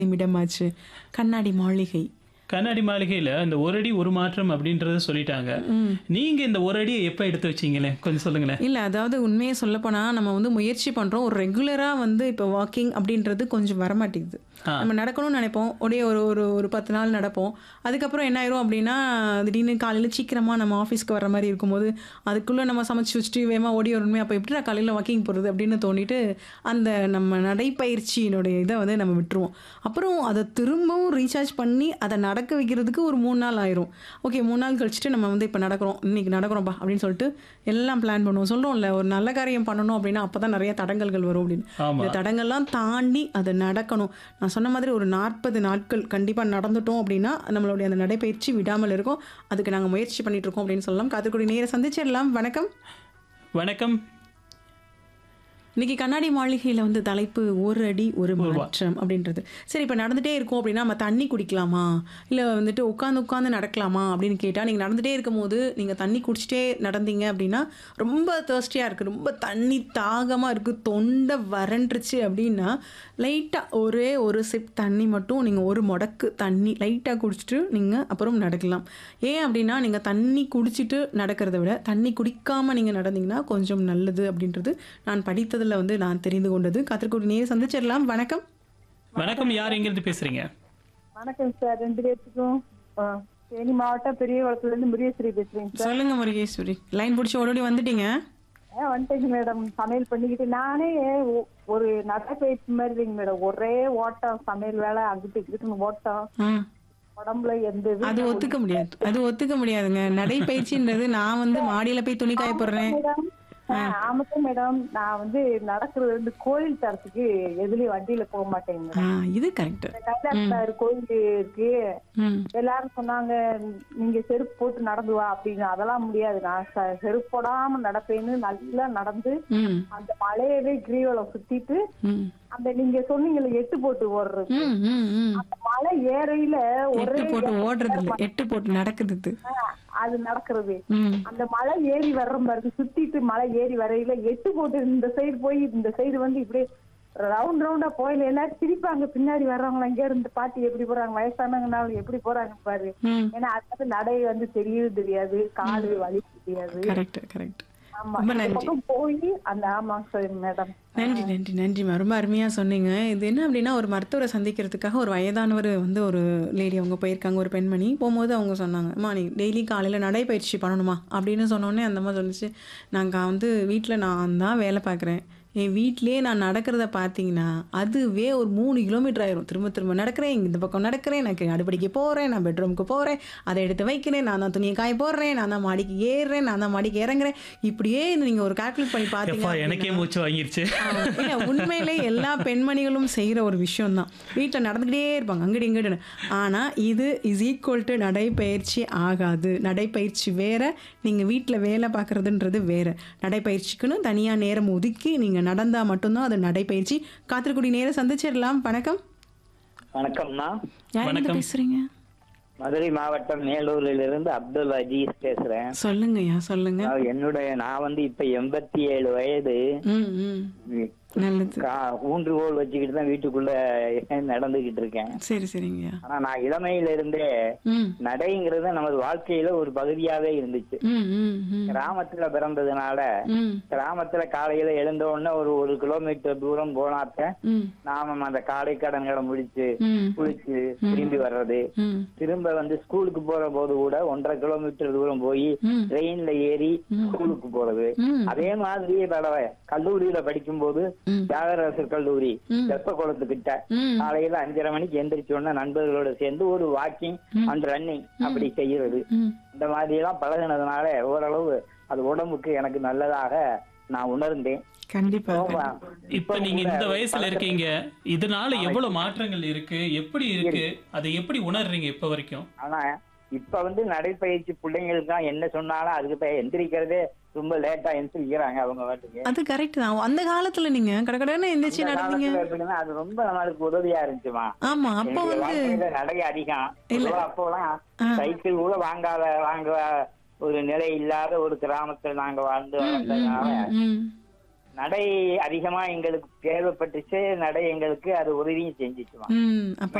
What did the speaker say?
நிமிடமாச்சு கண்ணாடி மாளிகை கண்ணாடி மாளிகையில இந்த ஒரு அடி ஒரு மாற்றம் அப்படின்றத சொல்லிட்டாங்க நீங்க இந்த ஒரு அடியை எப்ப எடுத்து வச்சீங்களே கொஞ்சம் சொல்லுங்களேன் இல்ல அதாவது உண்மையை சொல்லப்போனால் நம்ம வந்து முயற்சி பண்றோம் ஒரு ரெகுலரா வந்து இப்போ வாக்கிங் அப்படின்றது கொஞ்சம் வரமாட்டேங்குது ஆ. நம்ம நடக்கணும்னு நினைப்போம் ஒரே ஒரு ஒரு ஒரு பத்து நாள் நடப்போம் அதுக்கப்புறம் என்ன ஆயிரும் அப்படின்னா திடீர்னு காலையில் சீக்கிரமாக நம்ம ஆஃபீஸ்க்கு வர மாதிரி இருக்கும்போது அதுக்குள்ளே நம்ம சமைச்சு வச்சுட்டு வேகமாக ஓடி வரணுமே அப்போ எப்படி நான் காலையில் வாக்கிங் போகிறது அப்படின்னு தோணிட்டு அந்த நம்ம நடைப்பயிற்சியினுடைய இதை வந்து நம்ம விட்டுருவோம் அப்புறம் அதை திரும்பவும் ரீசார்ஜ் பண்ணி அதை நடக்க வைக்கிறதுக்கு ஒரு மூணு நாள் ஆயிரும் ஓகே மூணு நாள் கழிச்சுட்டு நம்ம வந்து இப்போ நடக்கிறோம் இன்னைக்கு நடக்கிறோம்ப்பா அப்படின்னு சொல்லிட்டு எல்லாம் பிளான் பண்ணுவோம் சொல்கிறோம்ல ஒரு நல்ல காரியம் பண்ணணும் அப்படின்னா அப்போ தான் நிறைய தடங்கல்கள் வரும் அப்படின்னு ஆமா இந்த தடங்கள்லாம் தாண்டி அது நடக்கணும் நான் சொன்ன மாதிரி ஒரு நாற்பது நாட்கள் கண்டிப்பாக நடந்துட்டோம் அப்படின்னா நம்மளுடைய அந்த நடைப்பயிற்சி விடாமல் இருக்கும் அதுக்கு நாங்கள் முயற்சி பண்ணிட்டு இருக்கோம் அப்படின்னு சொல்லலாம் காத்துக்குடி நேர சந்திச்சிடலாம் வணக்கம் வணக்கம் இன்னைக்கு கண்ணாடி மாளிகையில் வந்து தலைப்பு ஒரு அடி ஒரு மாற்றம் அப்படின்றது சரி இப்போ நடந்துட்டே இருக்கோம் அப்படின்னா நம்ம தண்ணி குடிக்கலாமா இல்லை வந்துட்டு உட்காந்து உட்காந்து நடக்கலாமா அப்படின்னு கேட்டால் நீங்கள் நடந்துகிட்டே இருக்கும் போது நீங்கள் தண்ணி குடிச்சிட்டே நடந்தீங்க அப்படின்னா ரொம்ப தேர்ஸ்டியாக இருக்குது ரொம்ப தண்ணி தாகமாக இருக்குது தொண்டை வறண்டுருச்சு அப்படின்னா லைட்டாக ஒரே ஒரு சிப் தண்ணி மட்டும் நீங்கள் ஒரு முடக்கு தண்ணி லைட்டாக குடிச்சிட்டு நீங்கள் அப்புறம் நடக்கலாம் ஏன் அப்படின்னா நீங்கள் தண்ணி குடிச்சிட்டு நடக்கிறத விட தண்ணி குடிக்காமல் நீங்கள் நடந்தீங்கன்னா கொஞ்சம் நல்லது அப்படின்றது நான் படித்ததில் வந்து நான் தெரிந்து கொண்டது காத்திருக்கூடிய நேர் சந்திச்சிடலாம் வணக்கம் வணக்கம் யார் எங்கிருந்து பேசுறீங்க வணக்கம் சார் ரெண்டு பேர்த்துக்கும் ஆ, தேனி மாவட்டம் பெரிய குளத்துல இருந்து முரியஸ்ரீ பேசுறேங்க சார் சொல்லுங்க முருகேஸ்வரி லைன் பிடிச்சி ஓடோடி வந்துட்டீங்க ஆ, வந்துட்டேங்க மேடம் சமையல் பண்ணிக்கிட்டு நானே ஒ- ஒரு நடைப்பயிற்சி மாதிரி இல்லைங்க மேடம் ஒரே ஓட்டம் சமையல் வேலை அங்கிட்டு இங்கிட்டு ஓட்டம் ஆ உடம்புல எந்த இது அது ஒத்துக்க முடியாது அது ஒத்துக்க முடியாதுங்க நடைப்பயிற்சின்றது நான் வந்து மாடியில போய் துணி காய போடுறேன் மேடம் ஆ, ஆமாங்க மேடம் நான் வந்து நடக்கிறது வந்து கோயில் தரத்துக்கு எதுலயும் வண்டியில போக மாட்டேங்க ஆ மேடம் இது கரெக்ட் கைலாசாரு கோயில் இருக்கு ம் எல்லாரும் சொன்னாங்க நீங்க செருப்பு போட்டு நடந்து வா அப்படின்னு அதெல்லாம் முடியாது நான் ச- செருப்பு போடாம நடப்பேன்னு நல்லா நடந்து ம் அந்த மலையவே கிரீவலம் சுத்திட்டு ம் அந்த நீங்க சொன்னீங்கல்ல எட்டு போட்டு ஓடுறது ம் ம் ம் அந்த மலை ஏறையில ஒரே எட்டு போட்டு ஓடுறது இல்ல எட்டு போட்டு நடக்குது இது. ஆ, அது நடக்கிறது ம் அந்த மலை ஏறி வர்ற பாருங்க சுத்திட்டு மலை ஏறி வரையில எட்டு போட்டு இந்த சைடு போய் இந்த சைடு வந்து இப்படியே ரவுண்ட் ரவுண்டா போயில எல்லாரும் சிரிப்பாங்க பின்னாடி வர்றவங்க இங்க இருந்து பாட்டி எப்படி போறாங்க வயசானவங்கனாலும் எப்படி போறாங்க பாரு ம் ஏன்னா அது வந்து நடை வந்து தெரியவும் தெரியாது காலு வலி தெரியாது கரெக்ட் கரெக்ட் ஆமா ரொம்ப இந்த நன்றி. பக்கம் போய் அந்த ஆமா சார் மேடம் நன்றி நன்றி நன்றிம்மா ரொம்ப அருமையாக சொன்னீங்க இது என்ன அப்படின்னா ஒரு மருத்துவரை சந்திக்கிறதுக்காக ஒரு வயதானவர் வந்து ஒரு லேடி அவங்க போயிருக்காங்க ஒரு பெண்மணி போகும்போது அவங்க சொன்னாங்க அம்மா நீ டெய்லி காலையில் நடைப்பயிற்சி பண்ணணுமா அப்படின்னு சொன்னோடனே அந்த மாதிரி சொல்லிச்சு நாங்கள் வந்து வீட்டில் நான் தான் வேலை பார்க்குறேன் என் வீட்டிலேயே நான் நடக்கிறத பார்த்தீங்கன்னா அதுவே ஒரு மூணு கிலோமீட்டர் ஆயிரும் திரும்ப திரும்ப நடக்கிறேன் இந்த பக்கம் நடக்கிறேன் எனக்கு அடுப்படிக்கு போகிறேன் நான் பெட்ரூமுக்கு போகிறேன் அதை எடுத்து வைக்கிறேன் நான் தான் துணியை காய போடுறேன் நான் தான் மாடிக்கு ஏறுறேன் நான் தான் மாடிக்கு இறங்குறேன் இப்படியே நீங்கள் ஒரு கால்குலேட் பண்ணி பார்த்தீங்க எப்பா அப்படின்னா- எனக்கே மூச்சு வாங்கிருச்சு ஆமா. இல்ல உண்மையிலே எல்லா பெண்மணிகளும் செய்யற ஒரு விஷயம் தான் வீட்டில் நடந்துக்கிட்டே இருப்பாங்க அங்கிட்டு இங்கிட்டு ஆனா இது இஸ் ஈக்குவல் டு நடைப்பயிற்சி ஆகாது நடைப்பயிற்சி வேற நீங்க வீட்டில் வேலை பார்க்கறதுன்றது வேற நடைப்பயிற்சிக்குன்னு தனியா நேரம் ஒதுக்கி நீங்க நடந்தா மட்டும்தான் அது நடைப்பயிற்சி காத்திருக்குடி நேரம் சந்திச்சிடலாம் வணக்கம் வணக்கம்ண்ணா யார் இருந்து வணக்கம். பேசுறீங்க மதுரை மாவட்டம் மேலூரில் இருந்து அப்துல் அஜீஸ் பேசுறேன் சொல்லுங்கய்யா சொல்லுங்க அஹ் என்னுடைய நான் வந்து இப்ப எண்பத்தி ஏழு வயது ம் ம் நல்லது கா- ஊன்றுகோல் வச்சுக்கிட்டு தான் வீட்டுக்குள்ள நடந்துகிட்டு இருக்கேன் சரி சரிங்கய்யா ஆனா நான் இளமையில இருந்தே ம் நடைங்கிறது நமது வாழ்க்கையில ஒரு பகுதியாவே இருந்துச்சு ம் ம் ம் கிராமத்துல பிறந்ததுனால ம் கிராமத்துல காலையில எழுந்த உடனே ஒரு ஒரு கிலோமீட்டர் தூரம் போனாத்த ம் நாம அந்த காலை கடன்களை முடிச்சு ம் குளிச்சு திரும்பி வர்றது ம் திரும்ப வந்து ஸ்கூலுக்கு போற போது கூட ஒன்றரை கிலோமீட்டர் தூரம் போய் ம் ட்ரெயின்ல ஏறி ஸ்கூலுக்கு போறது ம் அதே மாதிரியே தடவை கல்லூரியில படிக்கும் போது ம். தியாகராசர் கல்லூரி ம். வெப்பக்குளத்துக்கிட்ட ம் காலையில அஞ்சரை மணிக்கு எந்திரிச்ச உடனே நண்பர்களோட சேர்ந்து ஒரு வாக்கிங் அண்ட் ரன்னிங் அப்படி செய்யறது ம் இந்த மாதிரி எல்லாம் பழகுனதுனால ஓரளவு அது உடம்புக்கு எனக்கு நல்லதாக நான் உணர்ந்தேன் கண்டிப்பா ஆமா. இப்ப நீங்க இந்த வயசுல இருக்கீங்க இதனால எவ்வளவு மாற்றங்கள் இருக்கு எப்படி இருக்கு அதை எப்படி உணர்றீங்க இப்ப வரைக்கும் ஆனா இப்ப வந்து நடைப்பயிற்சி பிள்ளைங்களுக்கு தான் என்ன சொன்னாலும் அதுக்கு தான் எந்திரிக்கிறதே ரொம்ப லேட்டா எந்திரிக்கிறாங்க அவங்க வாட்டுக்கு அது கரெக்ட் தான் அந்த காலத்துல நீங்க கடகடன்னு எந்திரிச்சு இந்த நடந்தீங்க காலத்துல எப்படின்னா அது ரொம்ப நம்மளுக்கு உதவியா இருந்துச்சுமா ஆமா அப்போ எங்க வந்து வாழ்க்கையில நடை அதிகம் பொதுவா அப்போலாம் சைக்கிள் கூட வாங்காத வாங்க ஒரு நிலை இல்லாத ஒரு கிராமத்துல நாங்க வாழ்ந்து வளர்ந்ததுனால ம், நடை அதிகமா எங்களுக்கு தேவைப்பட்டுச்சு நடை எங்களுக்கு அது உதவியும் செஞ்சுச்சுமா ம் அப்ப